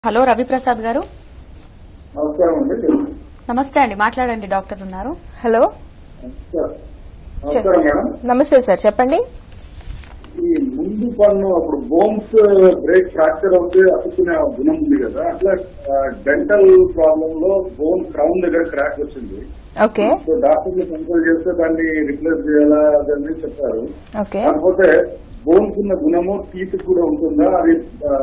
Hello Ravi Prasad గారు నమస్కారం అండి నమస్తే అండి మాట్లాడండి డాక్టర్ ఉన్నారు హలో నమస్కారం మేడం నమస్తే సార్ చెప్పండి ఈ ముందు పన్ను అప్పుడు బోన్స్ బ్రేక్ ఫ్రాక్చర్ అవుతే అతుక్కునే గుణం ఉంది కదా అట్లా డెంటల్ ప్రాబ్లం లో బోన్ క్రౌన్ దగ్గర క్రాక్ వచ్చింది ఓకే సో డాక్టర్ ని కన్సల్ట్ చేస్తే దాన్ని రిప్లేస్ చేయాలా అదని చెప్పారు ఓకే కాకపోతే బోన్స్ ఉన్న గుణము టీత్ కూడా ఉంటుందా అది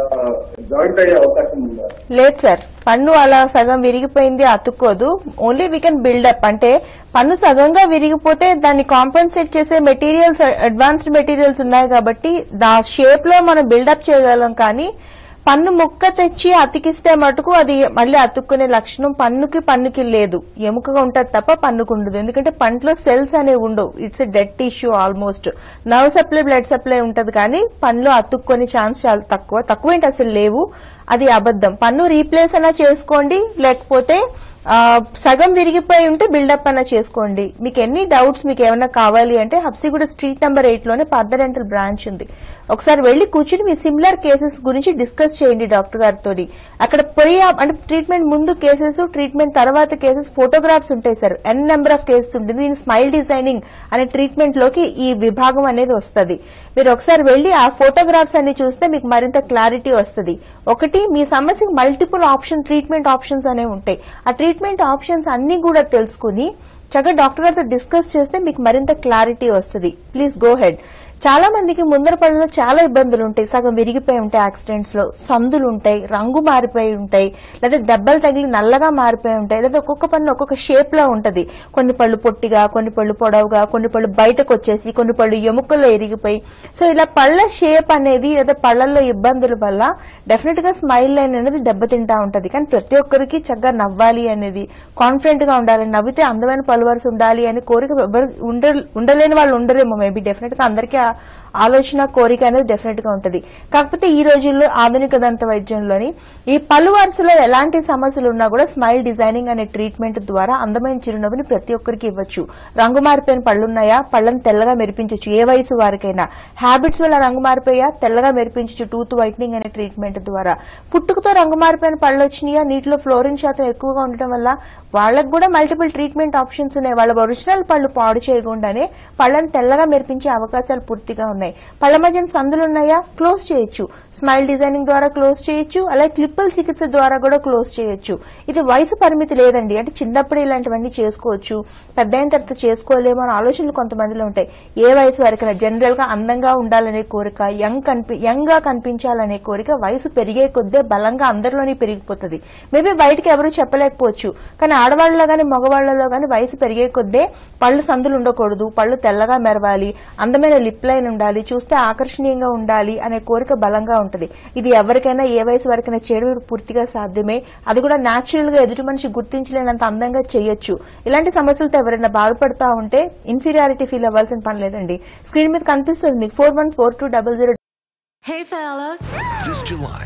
జాయింట్ అయ్యే అవకాశం ఉందా లేదు సార్ పన్ను అలా సగం విరిగిపోయింది అతుక్కోదు ఓన్లీ వీ కెన్ బిల్డప్ అంటే పన్ను సగంగా విరిగిపోతే దాన్ని కాంపెన్సేట్ చేసే మెటీరియల్స్ అడ్వాన్స్డ్ మెటీరియల్స్ ఉన్నాయి కాబట్టి దా షేప్ లో మనం బిల్డప్ చేయగలం కానీ పన్ను ముక్క తెచ్చి అతికిస్తే మటుకు అది మళ్ళీ అతుక్కునే లక్షణం పన్నుకి పన్నుకి లేదు ఎముకగా ఉంటది తప్ప పన్నుకు ఉండదు ఎందుకంటే పంటలో సెల్స్ అనేవి ఉండవు it's dead tissue almost nerve supply blood supply ఉంటది కానీ పన్ను అతుక్కునే ఛాన్స్ చాలా తక్కువ తక్కువ ఏంటి అసలు లేవు అది అబద్ధం పన్ను రీప్లేస్ అయినా చేసుకోండి లేకపోతే ఆ, సగం విరిగిపోయి ఉంటే బిల్డప్ అన్న చేసుకోండి మీకు ఎన్ని డౌట్స్ మీకు ఏమైనా కావాలి అంటే హబ్సిగూడ స్ట్రీట్ నెంబర్ ఎయిట్ లోనే పర్దరెంటల్ బ్రాంచ్ ఉంది ఒకసారి వెళ్లి కూర్చుని మీ సిమిలర్ కేసెస్ గురించి డిస్కస్ చేయండి డాక్టర్ గారితో అక్కడ ప్రీ అంటే ట్రీట్మెంట్ ముందు కేసెస్ ట్రీట్మెంట్ తర్వాత కేసెస్ ఫోటోగ్రాఫ్స్ ఉంటాయి sir N number of cases ఉంటుంది దీని స్మైల్ డిజైనింగ్ అనే ట్రీట్మెంట్ లోకి ఈ విభాగం అనేది వస్తుంది మీరు ఒకసారి వెళ్లి ఆ ఫోటోగ్రాఫ్స్ అన్ని చూస్తే మీకు మరింత క్లారిటీ వస్తుంది ఒకటి మీ సమస్యకి మల్టిపుల్ ఆప్షన్ ట్రీట్మెంట్ ఆప్షన్స్ అనేవి ఉంటాయి ఆ ట్రీట్మెంట్ ఆప్షన్స్ అన్ని కూడా తెలుసుకుని చక్కగా డాక్టర్ గారితో డిస్కస్ చేస్తే మీకు మరింత క్లారిటీ వస్తుంది ప్లీజ్ గో హెడ్ చాలా మందికి ముందర పనుల్లో చాలా ఇబ్బందులు ఉంటాయి సగం విరిగిపోయి ఉంటాయి యాక్సిడెంట్స్ లో సందులు ఉంటాయి రంగు మారిపోయి ఉంటాయి లేదా దెబ్బలు తగిలి నల్లగా మారిపోయి ఉంటాయి లేదా ఒక్కొక్క పన్ను ఒక్కొక్క షేప్ లో ఉంటది కొన్ని పళ్ళు పొట్టిగా కొన్ని పళ్ళు పొడవుగా కొన్ని పళ్ళు బయటకు వచ్చేసి కొన్ని పళ్ళు ఎముకల్లో ఎరిగిపోయి సో ఇలా పళ్ళ షేప్ అనేది లేదా పళ్ళల్లో ఇబ్బందుల వల్ల డెఫినెట్ గా స్మైల్ లైన్ అనేది దెబ్బతింటా ఉంటది కానీ ప్రతి ఒక్కరికి చక్కగా నవ్వాలి అనేది కాన్ఫిడెంట్ గా ఉండాలి నవ్వితే అందమైన పలు వరుస ఉండాలి అని కోరిక ఎవరు ఉండ- ఉండలేని వాళ్ళు ఉండరేమో మేబీ డెఫినెట్ గా అందరికీ ఆ ఆలోచన కోరిక అనేది డెఫినెట్ గా ఉంటది కాకపోతే ఈ రోజుల్లో ఆధునిక దంత వైద్యంలోని ఈ పలు వరుసలో ఎలాంటి సమస్యలు ఉన్నా కూడా స్మైల్ డిజైనింగ్ అనే ట్రీట్మెంట్ ద్వారా అందమైన చిరునవ్వుని ప్రతి ఒక్కరికి ఇవ్వచ్చు రంగు మారిపోయిన పళ్ళున్నాయా పళ్ళని తెల్లగా మెరిపించవచ్చు ఏ వయసు వారికైనా హ్యాబిట్స్ వల్ల రంగు మారిపోయా తెల్లగా మెరిపించవచ్చు టూత్ వైట్నింగ్ అనే ట్రీట్మెంట్ ద్వారా పుట్టుకతో రంగు మారిపోయిన పళ్ళు వచ్చినాయా నీటిలో ఫ్లోరిన్ శాతం ఎక్కువగా ఉండటం వల్ల వాళ్ళకు కూడా మల్టిపుల్ ట్రీట్మెంట్ ఆప్షన్స్ ఉన్నాయి వాళ్ళ ఒరిజినల్ పళ్ళు పాడు చేయకుండానే పళ్ళని తెల్లగా మెరిపించే అవకాశాలు పూర్తిగా ఉన్నాయి పళ్ళ మధ్యన సందులు ఉన్నాయా క్లోజ్ చేయొచ్చు స్మైల్ డిజైనింగ్ ద్వారా క్లోజ్ చేయొచ్చు అలాగే క్లిప్పుల చికిత్స ద్వారా కూడా క్లోజ్ చేయొచ్చు ఇది వయసు పరిమితి లేదండి అంటే చిన్నప్పుడు ఇలాంటివన్నీ చేసుకోవచ్చు పెద్ద అయిన తర్వాత చేసుకోలేమో అనే ఆలోచనలు కొంతమందిలో ఉంటాయి ఏ వయసు వరకైనా జనరల్ గా అందంగా ఉండాలనే కోరిక యంగ్ కనిపి యంగ్ గా కనిపించాలనే కోరిక వయసు పెరిగే కొద్దే బలంగా అందరిలోనే పెరిగిపోతుంది మేబీ బయటకి ఎవరు చెప్పలేకపోవచ్చు కానీ ఆడవాళ్ళలో గాని మగవాళ్లలో గాని వయసు పెరిగే కొద్దే పళ్ళు సందులు ఉండకూడదు పళ్ళు తెల్లగా మెరవాలి అందమైన లిప్ లైన్ ఉండాలి చూస్తే ఆకర్షణీయంగా ఉండాలి అనే కోరిక బలంగా ఉంటది ఇది ఎవరికైనా ఏ వయసు వరకైనా చేయడం పూర్తిగా సాధ్యమే అది కూడా న్యాచురల్ గా ఎదుటి మనిషి గుర్తించలేనంత అందంగా చేయొచ్చు ఇలాంటి సమస్యలతో ఎవరైనా బాధపడతా ఉంటే ఇన్ఫీరియారిటీ ఫీల్ అవ్వాల్సిన పని లేదండి స్క్రీన్ మీద కనిపిస్తుంది మీకు four one four two double zero Hey fellas. This July,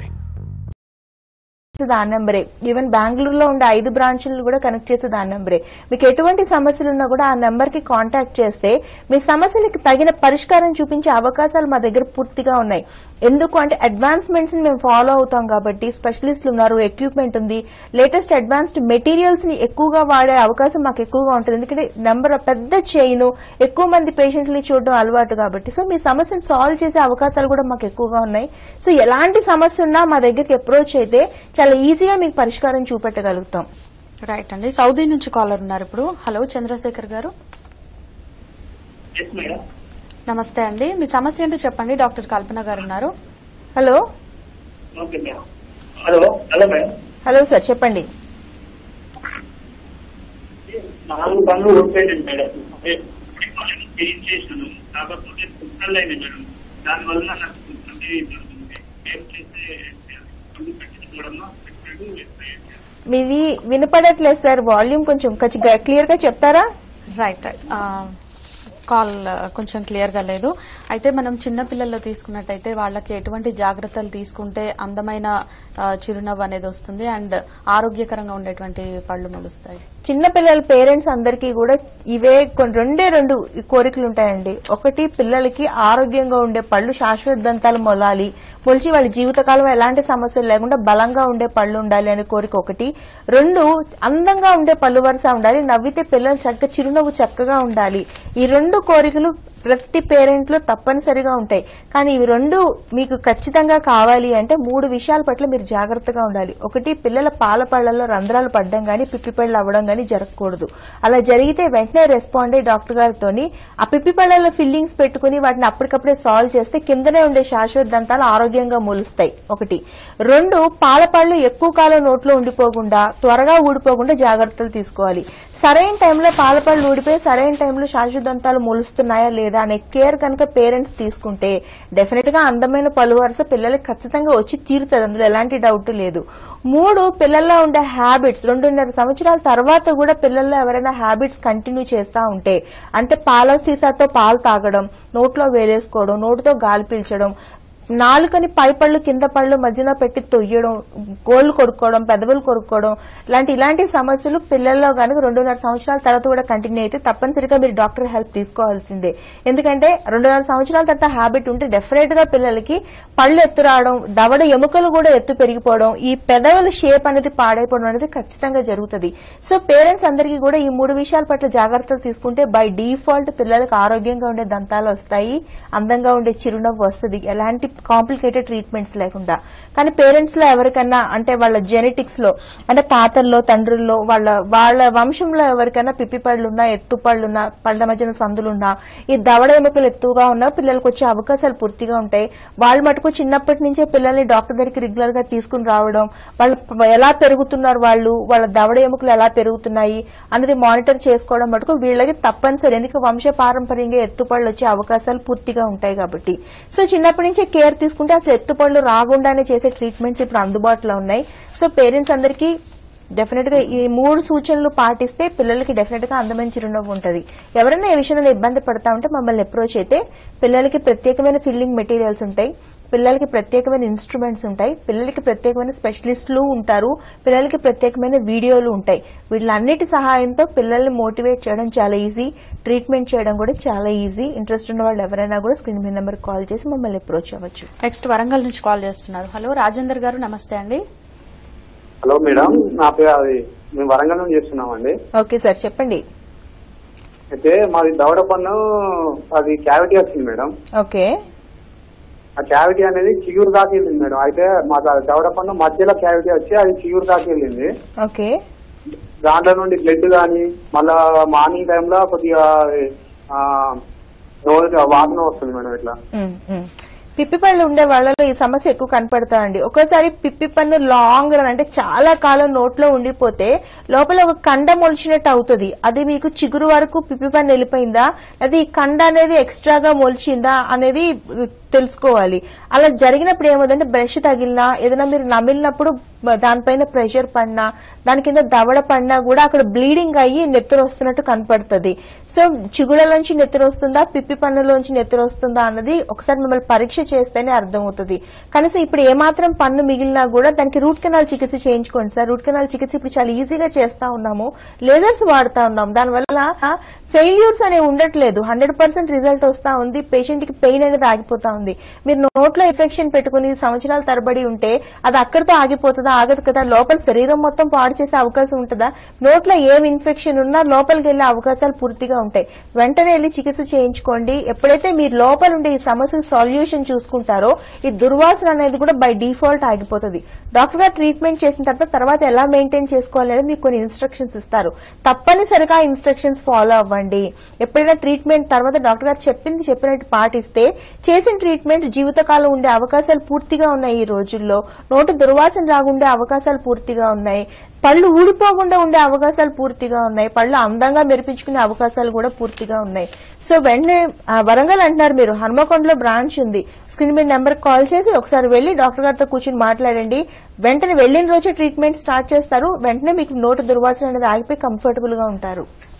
దాని నెంబరే ఈవెన్ బెంగళూరులో ఉండే ఐదు బ్రాంచులను కూడా కనెక్ట్ చేసే దాని నెంబరే మీకు ఎటువంటి సమస్యలు ఉన్నా కూడా ఆ నెంబర్ కి కాంటాక్ట్ చేస్తే మీ సమస్యలకి తగిన పరిష్కారం చూపించే అవకాశాలు మా దగ్గర పూర్తిగా ఉన్నాయి ఎందుకు అంటే అడ్వాన్స్మెంట్స్ ని మేము ఫాలో అవుతాం కాబట్టి స్పెషలిస్టులు ఉన్నారు ఎక్విప్మెంట్ ఉంది లేటెస్ట్ అడ్వాన్స్డ్ మెటీరియల్స్ ని ఎక్కువగా వాడే అవకాశం మాకు ఎక్కువగా ఉంటుంది ఎందుకంటే నెంబర్ పెద్ద చైన్ ఎక్కువ మంది పేషెంట్లని చూడడం అలవాటు కాబట్టి సో మీ సమస్యను సాల్వ్ చేసే అవకాశాలు కూడా మాకు ఎక్కువగా ఉన్నాయి సో ఎలాంటి సమస్య ఉన్నా మా దగ్గరికి అప్రోచ్ అయితే చాలా ఈజీగా మీకు పరిష్కారం చూపెట్టగలుగుతాం రైట్ అండి సౌదీ నుంచి కాలర్ ఉన్నారు ఇప్పుడు హలో చంద్రశేఖర్ గారు ఎస్ మేడం నమస్తే అండి మీ సమస్య ఏంటో చెప్పండి డాక్టర్ కల్పన గారు ఉన్నారు hello okay madam hello hello madam hello sir చెప్పండి నాలుగు పనులు ఓడిపోయాను మేడం క్లీన్ చేసాను కాకపోతే కుక్కలు అయినాయి మేడం దానివల్ల నాకు అంటే జరుగుతుంది ఏం చేస్తే పనులు పెట్టించుకోవడమా పెట్టాడు మీది వినపడట్లేదు సార్ వాల్యూమ్ కొంచెం క్లియర్ గా చెప్తారా రైట్ రైట్ ఆ, కాల్ ఆ, కొంచెం క్లియర్ గా లేదు అయితే మనం చిన్న పిల్లల్లో తీసుకున్నట్టయితే వాళ్ళకి ఎటువంటి జాగ్రత్తలు తీసుకుంటే అందమైన ఆ, చిరునవ్వు అనేది వస్తుంది అండ్ ఆరోగ్యకరంగా ఉండేటువంటి పళ్ళు మొలుస్తాయి చిన్న పిల్లల పేరెంట్స్ అందరికీ కూడా ఇవే కొన్ని రెండే రెండు కోరికలు ఉంటాయండి ఒకటి పిల్లలకి ఆరోగ్యంగా ఉండే పళ్ళు శాశ్వత దంతాలు మొలాలి మొలిచి వాళ్ళ జీవితకాలం ఎలాంటి సమస్యలు లేకుండా బలంగా ఉండే పళ్ళు ఉండాలి అనే కోరిక ఒకటి రెండు అందంగా ఉండే పళ్ళు వరుస ఉండాలి నవ్వితే పిల్లలు చక్కగా చిరునవ్వు చక్కగా ఉండాలి ఈ రెండు కోరికలు ప్రతి పేరెంట్ లో తప్పనిసరిగా ఉంటాయి కానీ ఇవి రెండు మీకు ఖచ్చితంగా కావాలి అంటే మూడు విషయాల పట్ల మీరు జాగ్రత్తగా ఉండాలి ఒకటి పిల్లల పాల పళ్లలో రంధ్రాలు పడడం గానీ పిప్పి పళ్ళు అవ్వడం గానీ జరగకూడదు అలా జరిగితే వెంటనే రెస్పాండ్ అయ్యి డాక్టర్ గారితోని ఆ పిప్పి పళ్లలో ఫిల్లింగ్స్ పెట్టుకుని వాటిని అప్పటికప్పుడే సాల్వ్ చేస్తే కిందనే ఉండే శాశ్వత దంతాలు ఆరోగ్యంగా మొలుస్తాయి ఒకటి రెండు పాల పళ్ళు ఎక్కువ కాలం నోట్లో ఉండిపోకుండా త్వరగా ఊడిపోకుండా జాగ్రత్తలు తీసుకోవాలి సరైన టైంలో పాల పళ్ళు ఊడిపోయి సరైన టైంలో శాశ్వత దంతాలు మొలుస్తున్నాయా లేదా అనే కేర్ కనుక పేరెంట్స్ తీసుకుంటే డెఫినెట్ గా అందమైన పలు వరుస పిల్లలకి ఖచ్చితంగా వచ్చి తీరుతుంది అందులో ఎలాంటి డౌట్ లేదు మూడు పిల్లల్లో ఉండే హ్యాబిట్స్ రెండున్నర సంవత్సరాల తర్వాత కూడా పిల్లల్లో ఎవరైనా హ్యాబిట్స్ కంటిన్యూ చేస్తా ఉంటే అంటే పాల సీసాతో పాలు తాగడం నోట్లో వేలేసుకోవడం నోటితో గాలి పీల్చడం నాలుకని పై పళ్ళు కింద పళ్ళు మధ్యన పెట్టి తొయ్యడం గోళ్లు కొరుక్కోవడం పెదవులు కొరుక్కోవడం ఇలాంటి ఇలాంటి సమస్యలు పిల్లల్లో కనుక రెండున్నర సంవత్సరాల తర్వాత కూడా కంటిన్యూ అయితే తప్పనిసరిగా మీరు డాక్టర్ హెల్ప్ తీసుకోవాల్సిందే ఎందుకంటే రెండున్నర సంవత్సరాల తర్వాత హ్యాబిట్ ఉంటే డెఫినెట్ గా పిల్లలకి పళ్ళు ఎత్తు రావడం దవడ ఎముకలు కూడా ఎత్తు పెరిగిపోవడం ఈ పెదవుల షేప్ అనేది పాడైపోవడం అనేది ఖచ్చితంగా జరుగుతుంది సో పేరెంట్స్ అందరికీ కూడా ఈ మూడు విషయాల పట్ల జాగ్రత్తలు తీసుకుంటే బై డిఫాల్ట్ పిల్లలకు ఆరోగ్యంగా ఉండే దంతాలు వస్తాయి అందంగా ఉండే చిరునవ్వు వస్తుంది ఎలాంటి కాంప్లికేటెడ్ ట్రీట్మెంట్స్ లేకుండా కానీ పేరెంట్స్ లో ఎవరికైనా అంటే వాళ్ళ జెనెటిక్స్ లో అంటే తాతల్లో తండ్రుల్లో వాళ్ళ వాళ్ళ వంశంలో ఎవరికైనా పిప్పి పళ్ళున్నా ఎత్తు పళ్ళున్నా పళ్ళ మధ్యన సందులున్నా ఈ దవడ ఎముకలు ఎత్తుగా ఉన్నా పిల్లలకు వచ్చే అవకాశాలు పూర్తిగా ఉంటాయి వాళ్ళు మటుకు చిన్నప్పటి నుంచే పిల్లల్ని డాక్టర్ దగ్గరికి రెగ్యులర్ గా తీసుకుని రావడం వాళ్ళు ప- ఎలా పెరుగుతున్నారు వాళ్ళు వాళ్ళ దవడ ఎముకలు ఎలా పెరుగుతున్నాయి అనేది మానిటర్ చేసుకోవడం మటుకు వీళ్ళకి తప్పనిసరి ఎందుకు వంశ పారంపర్యంగా ఎత్తుపళ్ళు వచ్చే అవకాశాలు పూర్తిగా ఉంటాయి కాబట్టి సో చిన్నప్పటి నుంచే కేర్ తీసుకుంటే అసలు ఎత్తుపళ్ళు రాకుండానే చేసే ట్రీట్మెంట్స్ ఇప్పుడు అందుబాటులో ఉన్నాయి సో పేరెంట్స్ అందరికీ డెఫినెట్ గా ఈ మూడు సూచనలు పాటిస్తే పిల్లలకి డెఫినెట్ గా అందమైన చిరునవ్వు ఉంటుంది ఎవరైనా ఈ విషయంలో ఇబ్బంది పడతా ఉంటే మమ్మల్ని అప్రోచ్ అయితే పిల్లలకి ప్రత్యేకమైన ఫిల్లింగ్ మెటీరియల్స్ ఉంటాయి పిల్లలకి ప్రత్యేకమైన ఇన్స్ట్రుమెంట్స్ ఉంటాయి పిల్లలకి ప్రత్యేకమైన స్పెషలిస్టులు ఉంటారు పిల్లలకి ప్రత్యేకమైన వీడియోలు ఉంటాయి వీళ్ళన్నిటి సహాయంతో పిల్లల్ని మోటివేట్ చేయడం చాలా ఈజీ ట్రీట్మెంట్ చేయడం కూడా చాలా ఈజీ ఇంట్రెస్ట్ ఉన్న వాళ్ళు ఎవరైనా కూడా స్క్రీన్ మీద నెంబర్ కాల్ చేసి మమ్మల్ని అప్రోచ్ అవ్వచ్చు నెక్స్ట్ వరంగల్ నుంచి కాల్ చేస్తున్నారు హలో రాజేందర్ గారు నమస్తే అండి హలో మేడం నా పేరు అది మేము వరంగల్ నుంచి చేస్తున్నామండి ఓకే సార్ చెప్పండి అయితే మాది దవడ పన్ను అది క్యావిటీ వచ్చింది మేడం ఓకే ఆ క్యావిటీ అనేది చిగురు దాకా వెళ్ళింది మేడం అయితే మా ద- దవడ పన్ను మధ్యలో క్యావిటీ వచ్చి అది చిగురు దాకా వెళ్ళింది ఓకే దాంట్లో నుండి బ్లడ్ కానీ మళ్ళా మార్నింగ్ టైంలో కొద్దిగా ఆ, నోరు వాసన వస్తుంది మేడం ఇట్లా ఉమ్, ఉమ్. పిప్పి పళ్ళు ఉండే వాళ్ళలో ఈ సమస్య ఎక్కువ కనపడతా అండి ఒక్కోసారి పిప్పి పన్ను లాంగ్ రన్ అంటే చాలా కాలం నోట్లో ఉండిపోతే లోపల ఒక కండ మొలిచినట్టు అవుతుంది అది మీకు చిగురు వరకు పిప్పి పన్ను వెళ్ళిపోయిందా అది ఈ కండ అనేది ఎక్స్ట్రాగా మొలిచిందా అనేది ఉ, తెలుసుకోవాలి అలా జరిగినప్పుడు ఏమవుతుందంటే బ్రష్ తగిలినా ఏదైనా మీరు నమిలినప్పుడు బ- దానిపైన ప్రెషర్ పడినా దాని కింద దవడ పడినా కూడా అక్కడ బ్లీడింగ్ అయ్యి నెత్తురు వస్తున్నట్టు కనపడుతుంది సో చిగుళ్ళలోంచి నెత్తురు వస్తుందా పిప్పి పన్నులోంచి నెత్తురు వస్తుందా అన్నది ఒకసారి మిమ్మల్ని పరీక్ష చేస్తేనే అర్థమవుతుంది కనీసం ఇప్పుడు ఏమాత్రం పన్ను మిగిలినా కూడా దానికి రూట్ కెనాల్ చికిత్స చేయించుకోండి సార్ రూట్ కెనాల్ చికిత్స ఇప్పుడు చాలా ఈజీగా చేస్తా ఉన్నాము లేజర్స్ వాడుతా ఉన్నాం దానివల్ల ఫెయిల్యూర్స్ అనేవి ఉండట్లేదు హండ్రెడ్ పర్సెంట్ రిజల్ట్ వస్తా ఉంది పేషెంట్ కి పెయిన్ అనేది ఆగిపోతా ఉంది మీరు నోట్లో ఇన్ఫెక్షన్ పెట్టుకుని సంవత్సరాల తరబడి ఉంటే అది అక్కడితో ఆగిపోతుందా ఆగదు కదా లోపల శరీరం మొత్తం పాడు చేసే అవకాశం ఉంటుందా నోట్లో ఏం ఇన్ఫెక్షన్ ఉన్నా లోపలికి వెళ్లే అవకాశాలు పూర్తిగా ఉంటాయి వెంటనే వెళ్లి చికిత్స చేయించుకోండి ఎప్పుడైతే మీరు లోపల ఉండే ఈ సమస్య సొల్యూషన్ చూసుకుంటారో ఈ దుర్వాసన అనేది కూడా బై డిఫాల్ట్ ఆగిపోతుంది డాక్టర్ గారు ట్రీట్మెంట్ చేసిన తర్వాత తర్వాత ఎలా మెయింటైన్ చేసుకోవాలి అనేది మీకు కొన్ని ఇన్స్ట్రక్షన్స్ ఇస్తారు తప్పనిసరిగా ఇన్స్ట్రక్షన్స్ ఫాలో అవ్వండి ఎప్పుడైనా ట్రీట్మెంట్ తర్వాత డాక్టర్ గారు చెప్పింది చెప్పినట్టు పాటిస్తే చేసిన ట్రీట్మెంట్ జీవితకాలం ఉండే అవకాశాలు పూర్తిగా ఉన్నాయి ఈ రోజుల్లో నోటు దుర్వాసన రాగుండే అవకాశాలు పూర్తిగా ఉన్నాయి పళ్ళు ఊడిపోకుండా ఉండే అవకాశాలు పూర్తిగా ఉన్నాయి పళ్ళు అందంగా మెరిపించుకునే అవకాశాలు కూడా పూర్తిగా ఉన్నాయి సో వెంటనే ఆ, వరంగల్ అంటున్నారు మీరు హనుమకొండలో బ్రాంచ్ ఉంది స్క్రీన్ మీద నెంబర్ కాల్ చేసి ఒకసారి వెళ్లి డాక్టర్ గారితో కూర్చొని మాట్లాడండి వెంటనే వెళ్లిన రోజే ట్రీట్మెంట్ స్టార్ట్ చేస్తారు వెంటనే మీకు నోటు దుర్వాసన అనేది ఆగిపోయి కంఫర్టబుల్ గా ఉంటారు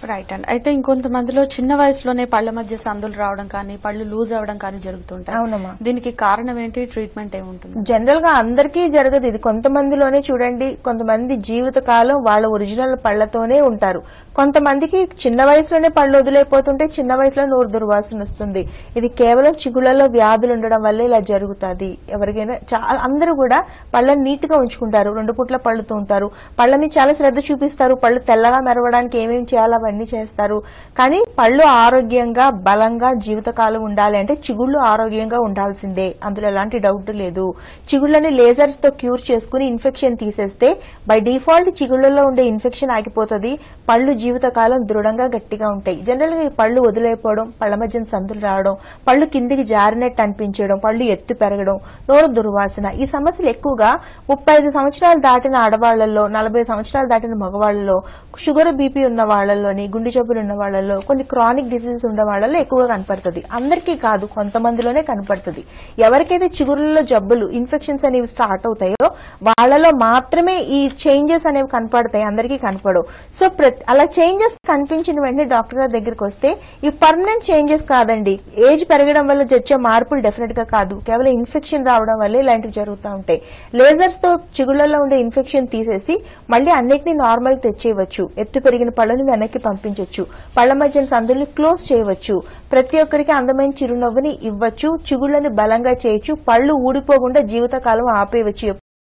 రైట్ అండి అయితే ఇంకొంతమందిలో చిన్న వయసులోనే పళ్ళ మధ్య సందులు రావడం కానీ పళ్ళు లూజ్ అవ్వడం కానీ జరుగుతుంటాయి అవునమ్మా. దీనికి కారణం ఏంటి ట్రీట్మెంట్ ఏముంటుంది జనరల్ గా అందరికీ జరగదు ఇది కొంతమందిలోనే చూడండి కొంతమంది జీవిత కాలం వాళ్ళ ఒరిజినల్ పళ్లతోనే ఉంటారు కొంతమందికి చిన్న వయసులోనే పళ్ళు వదిలేపోతుంటే చిన్న వయసులో నోరు దుర్వాసన వస్తుంది ఇది కేవలం చిగుళ్లలో వ్యాధులు ఉండడం వల్ల ఇలా జరుగుతుంది ఎవరికైనా చాలా అందరూ కూడా పళ్ళని నీట్ గా ఉంచుకుంటారు రెండు పుట్ల పళ్ళు తోముతారు పళ్ళ మీద చాలా శ్రద్ధ చూపిస్తారు పళ్ళు తెల్లగా మెరవడానికి ఏమేమి చేయాలో అవన్నీ చేస్తారు కానీ పళ్ళు ఆరోగ్యంగా బలంగా జీవితకాలం ఉండాలి అంటే చిగుళ్ళు ఆరోగ్యంగా ఉండాల్సిందే అందులో ఎలాంటి డౌట్ లేదు చిగుళ్ళని లేజర్స్ తో క్యూర్ చేసుకుని ఇన్ఫెక్షన్ తీసేస్తే బై డిఫాల్ట్ చిగుళ్ళలో ఉండే ఇన్ఫెక్షన్ ఆగిపోతుంది పళ్ళు జీవితకాలం దృఢంగా గట్టిగా ఉంటాయి జనరల్ గా ఈ పళ్ళు వదిలేకపోవడం పళ్ళ మధ్యన సందులు రావడం పళ్ళు కిందికి జారినట్టు అనిపించడం పళ్ళు ఎత్తు పెరగడం నోరు దుర్వాసన ఈ సమస్యలు ఎక్కువగా ముప్పై ఐదు సంవత్సరాలు దాటిన ఆడవాళ్లలో నలభై సంవత్సరాలు దాటిన మగవాళ్లలో షుగర్ బీపీ ఉన్న వాళ్లలోని గుండె జబ్బులు ఉన్న వాళ్లలో కొన్ని క్రానిక్ డిసీజెస్ ఉన్న వాళ్లలో ఎక్కువగా కనపడుతుంది అందరికీ కాదు కొంతమందిలోనే కనపడుతుంది ఎవరికైతే చిగురులలో జబ్బులు ఇన్ఫెక్షన్స్ అనేవి స్టార్ట్ అవుతాయో వాళ్లలో మాత్రమే ఈ చేంజెస్ అనేవి కనపడతాయి అందరికీ కనపడవు సో ప్రతి- అలా చేంజెస్ కనిపించిన వెంటనే డాక్టర్ గారి దగ్గరికి వస్తే ఈ పర్మనెంట్ చేంజెస్ కాదండి ఏజ్ పెరగడం వల్ల వచ్చే మార్పులు డెఫినెట్ గా కాదు కేవలం ఇన్ఫెక్షన్ రావడం వల్ల ఇలాంటివి జరుగుతూ ఉంటాయి లేజర్స్ తో చిగుళ్ళలో ఉండే ఇన్ఫెక్షన్ తీసేసి మళ్ళీ అన్నిటినీ నార్మల్ తెచ్చేయవచ్చు ఎత్తు పెరిగిన పళ్ళని వెనక్కి పంపించవచ్చు పళ్ళ మధ్యన సందుల్ని క్లోజ్ చేయవచ్చు ప్రతి ఒక్కరికి అందమైన చిరునవ్వుని ఇవ్వచ్చు చిగుళ్ళని బలంగా చేయొచ్చు పళ్ళు ఊడిపోకుండా జీవితకాలం ఆపేయవచ్చు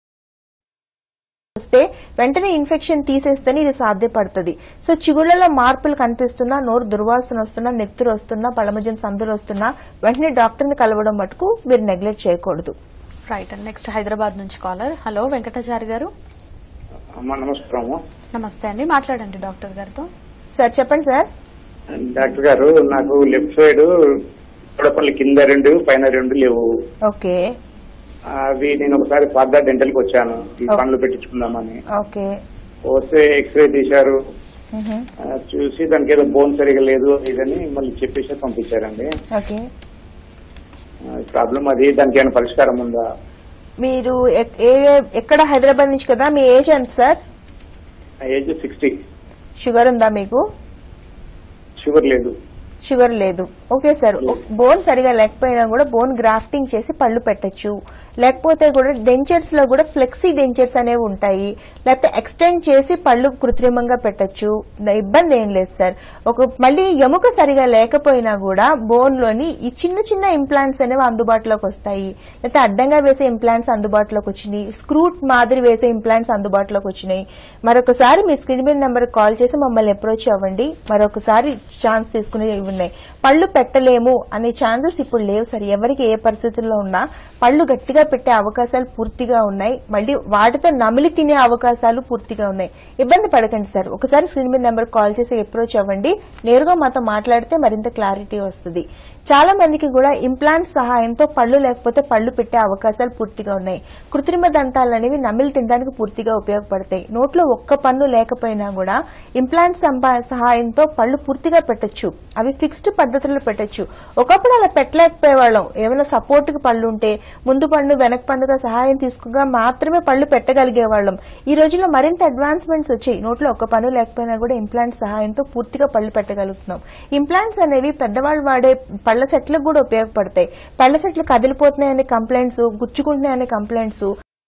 వస్తే వెంటనే ఇన్ఫెక్షన్ తీసేస్తేనే ఇది సాధ్యపడుతుంది సో చిగుళ్లలో మార్పులు కనిపిస్తున్నా నోరు దుర్వాసన వస్తున్నా నెత్తురు వస్తున్నా పళ్ళ మధ్యన సందులు వస్తున్నా వెంటనే డాక్టర్ని కలవడం మటుకు మీరు నెగ్లెక్ట్ చేయకూడదు రైట్ అండ్ నెక్స్ట్ హైదరాబాద్ నుంచి కాలర్ హలో వెంకటాచారి గారు అమ్మ నమస్కారము నమస్తే అండి మాట్లాడండి డాక్టర్ గారితో సార్ చెప్పండి సార్ డాక్టర్ గారు నాకు లెఫ్ట్ సైడ్ తొడపల్లి కింద రెండు పైన రెండు లేవు ఓకే అవి నేను ఒకసారి ఫార్దర్ డెంటల్ కి వచ్చాను ఈ ఓ. పనులు పెట్టించుకుందామని ఓకే వస్తే ఎక్స్రే తీశారు మ్హూ. ఆ, చూసి దానికి ఏదో బోన్ సరిగా లేదు ఇదని మళ్ళీ చెప్పేసి పంపించారండి ఓకే ప్రాబ్లం అది దానికి ఏమైనా పరిష్కారం ఉందా మీరు ఎక్- ఏ ఎక్కడ హైదరాబాద్ నుంచి కదా మీ ఏజ్ ఎంత సార్ ఏజ్ సిక్స్టీ షుగర్ ఉందా మీకు షుగర్ లేదు షుగర్ లేదు ఓకే సార్ బోన్ సరిగా లేకపోయినా కూడా బోన్ గ్రాఫ్టింగ్ చేసి పళ్ళు పెట్టచ్చు లేకపోతే కూడా డెంచర్స్ లో కూడా ఫ్లెక్సీ డెంచర్స్ అనేవి ఉంటాయి లేకపోతే ఎక్స్టెండ్ చేసి పళ్ళు కృత్రిమంగా పెట్టచ్చు ఇబ్బంది ఏం లేదు సార్ ఒక మళ్ళీ ఎముక సరిగా లేకపోయినా కూడా బోన్ లోని ఈ చిన్న చిన్న ఇంప్లాంట్స్ అనేవి అందుబాటులోకి వస్తాయి లేకపోతే అడ్డంగా వేసే ఇంప్లాంట్స్ అందుబాటులోకి వచ్చినాయి స్క్రూట్ మాదిరి వేసే ఇంప్లాంట్స్ అందుబాటులోకి వచ్చినాయి మరొకసారి మీ స్క్రీన్ మీద నెంబర్ కాల్ చేసి మమ్మల్ని అప్రోచ్ అవ్వండి మరొకసారి ఛాన్స్ తీసుకునేవి ఉన్నాయి పళ్ళు పెట్టలేము అనే ఛాన్సెస్ ఇప్పుడు లేవు సార్ ఎవరికి ఏ పరిస్థితుల్లో ఉన్నా పళ్ళు గట్టిగా పెట్టే అవకాశాలు పూర్తిగా ఉన్నాయి మళ్ళీ వాటితో నమిలి తినే అవకాశాలు పూర్తిగా ఉన్నాయి ఇబ్బంది పడకండి సార్ ఒకసారి స్క్రీన్ మీద నెంబర్ కాల్ చేసి అప్రోచ్ అవ్వండి నేరుగా మాతో మాట్లాడితే మరింత క్లారిటీ వస్తుంది చాలా మందికి కూడా ఇంప్లాంట్ సహాయంతో పళ్ళు లేకపోతే పళ్ళు పెట్టే అవకాశాలు పూర్తిగా ఉన్నాయి కృత్రిమ దంతాలు అనేవి నమిలి తినడానికి పూర్తిగా ఉపయోగపడతాయి నోట్లో ఒక్క పన్ను లేకపోయినా కూడా ఇంప్లాంట్ సంపా- సహాయంతో పళ్ళు పూర్తిగా పెట్టొచ్చు అవి ఫిక్స్డ్ పద్ధతిలో పెట్టొచ్చు ఒకప్పుడు అలా పెట్టలేకపోయేవాళ్ళం ఏమైనా సపోర్ట్ కి పళ్ళు ఉంటే ముందు పన్ను వెనక పన్నుగా సహాయం తీసుకుగా మాత్రమే పళ్ళు పెట్టగలిగేవాళ్ళం ఈ రోజుల్లో మరింత అడ్వాన్స్మెంట్స్ వచ్చాయి నోట్లో ఒక్క పన్ను లేకపోయినా కూడా ఇంప్లాంట్ సహాయంతో పూర్తిగా పళ్ళు పెట్టగలుగుతున్నాం ఇంప్లాంట్స్ అనేవి పెద్దవాళ్ళు వాడే పళ్ళ సెట్లకు కూడా ఉపయోగపడతాయి పళ్ళ సెట్లు కదిలిపోతున్నాయనే కంప్లైంట్స్ గుచ్చుకుంటున్నాయనే కంప్లైంట్స్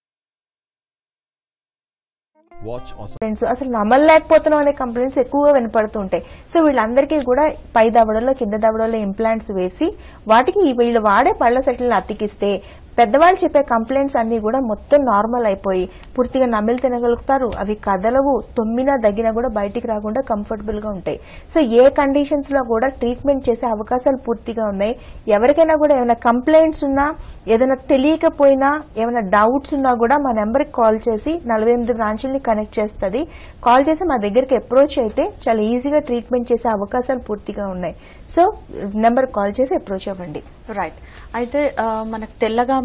Watch awesome. కంప్లైంట్స్ అసలు నమ్మలేకపోతున్నాం అనే కంప్లైంట్స్ ఎక్కువగా వినపడుతూ ఉంటాయి సో వీళ్ళందరికీ కూడా పై దవడలో కింద దవడలో ఇంప్లాంట్స్ వేసి వాటికి ఈ వీళ్ళు వాడే పళ్ళ సెట్లను అతికిస్తే పెద్దవాళ్ళు చెప్పే కంప్లైంట్స్ అన్ని కూడా మొత్తం నార్మల్ అయిపోయి పూర్తిగా నమిలి తినగలుగుతారు అవి కదలవు తొమ్మినా దగ్గినా కూడా బయటికి రాకుండా కంఫర్టబుల్ గా ఉంటాయి సో ఏ కండిషన్స్ లో కూడా ట్రీట్మెంట్ చేసే అవకాశాలు పూర్తిగా ఉన్నాయి ఎవరికైనా కూడా ఏమైనా కంప్లైంట్స్ ఉన్నా ఏదైనా తెలియకపోయినా ఏమైనా డౌట్స్ ఉన్నా కూడా మా నెంబర్కి కాల్ చేసి నలభై ఎనిమిది బ్రాంచుల్ని కనెక్ట్ చేస్తుంది కాల్ చేసి మా దగ్గరికి అప్రోచ్ అయితే చాలా ఈజీగా ట్రీట్మెంట్ చేసే అవకాశాలు పూర్తిగా ఉన్నాయి సో నెంబర్ కాల్ చేసి అప్రోచ్ అవ్వండి రైట్ అయితే ఆ, మనకు తెల్లగా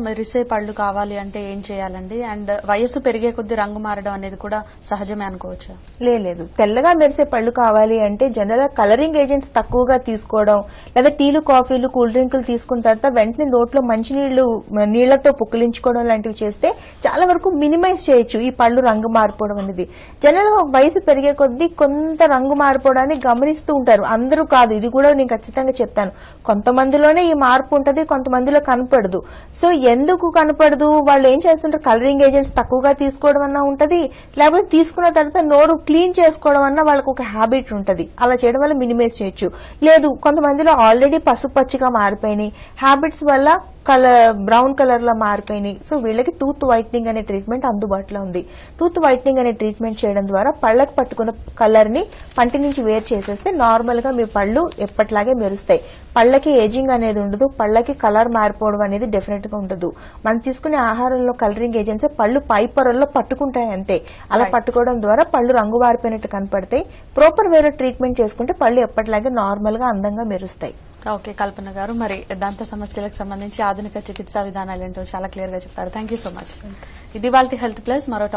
మెరిసే పళ్ళు కావాలి అంటే ఏం చేయాలండి అండ్ వయసు పెరిగే కొద్దీ రంగు మారడం అనేది కూడా సహజమే అనుకోవచ్చు లే- లేదు తెల్లగా మెరిసే పళ్ళు కావాలి అంటే జనరల్ గా కలరింగ్ ఏజెంట్స్ తక్కువగా తీసుకోవడం లేదా టీలు కాఫీలు కూల్ డ్రింకులు తీసుకున్న తర్వాత వెంటనే నోట్లో మంచినీళ్లు నీళ్లతో పుక్కిలించుకోవడం లాంటివి చేస్తే చాలా వరకు మినిమైజ్ చేయొచ్చు ఈ పళ్ళు రంగు మారిపోవడం అనేది జనరల్ గా వయసు పెరిగే కొద్దీ కొంత రంగు మారిపోవడాన్ని గమనిస్తూ ఉంటారు అందరూ కాదు ఇది కూడా నేను ఖచ్చితంగా చెప్తాను కొంతమందిలోనే ఈ మార్పు ఉంటది కొంతమందిలో కనపడదు సో ఎందుకు కనపడదు వాళ్ళు ఏం చేస్తుంటారు కలరింగ్ ఏజెంట్స్ తక్కువగా తీసుకోవడం అన్నా ఉంటది లేకపోతే తీసుకున్న తర్వాత నోరు క్లీన్ చేసుకోవడం అన్న వాళ్ళకి ఒక హ్యాబిట్ ఉంటది అలా చేయడం వల్ల మినిమైజ్ చేయొచ్చు లేదు కొంతమందిలో ఆల్రెడీ పసుపచ్చిగా మారిపోయినాయి హ్యాబిట్స్ వల్ల కలర్ బ్రౌన్ కలర్ లో మారిపోయినాయి సో వీళ్ళకి టూత్ వైట్నింగ్ అనే ట్రీట్మెంట్ అందుబాటులో ఉంది టూత్ వైట్నింగ్ అనే ట్రీట్మెంట్ చేయడం ద్వారా పళ్ళకి పట్టుకున్న కలర్ ని పంటి నుంచి వేరు చేసేస్తే నార్మల్ గా మీ పళ్ళు ఎప్పట్లాగే మెరుస్తాయి పళ్ళకి ఏజింగ్ అనేది ఉండదు పళ్ళకి కలర్ మారిపోవడం అనేది డెఫినెట్ గా ఉండదు మనం తీసుకునే ఆహారంలో కలరింగ్ ఏజెంట్స్ పళ్ళు పై పొరల్లో పట్టుకుంటాయి అంతే అలా పట్టుకోవడం ద్వారా పళ్ళు రంగు మారిపోయినట్టు కనపడతాయి ప్రాపర్ వేరే ట్రీట్మెంట్ చేసుకుంటే పళ్ళు ఎప్పటిలాగే నార్మల్ గా అందంగా మెరుస్తాయి ఓకే కల్పన గారు మరి దంత సమస్యలకు సంబంధించి ఆధునిక చికిత్సా విధానాలు ఏంటో చాలా క్లియర్ గా చెప్పారు థ్యాంక్ యూ సో మచ్ ఇది వాళ్ళ హెల్త్ ప్లస్ మరో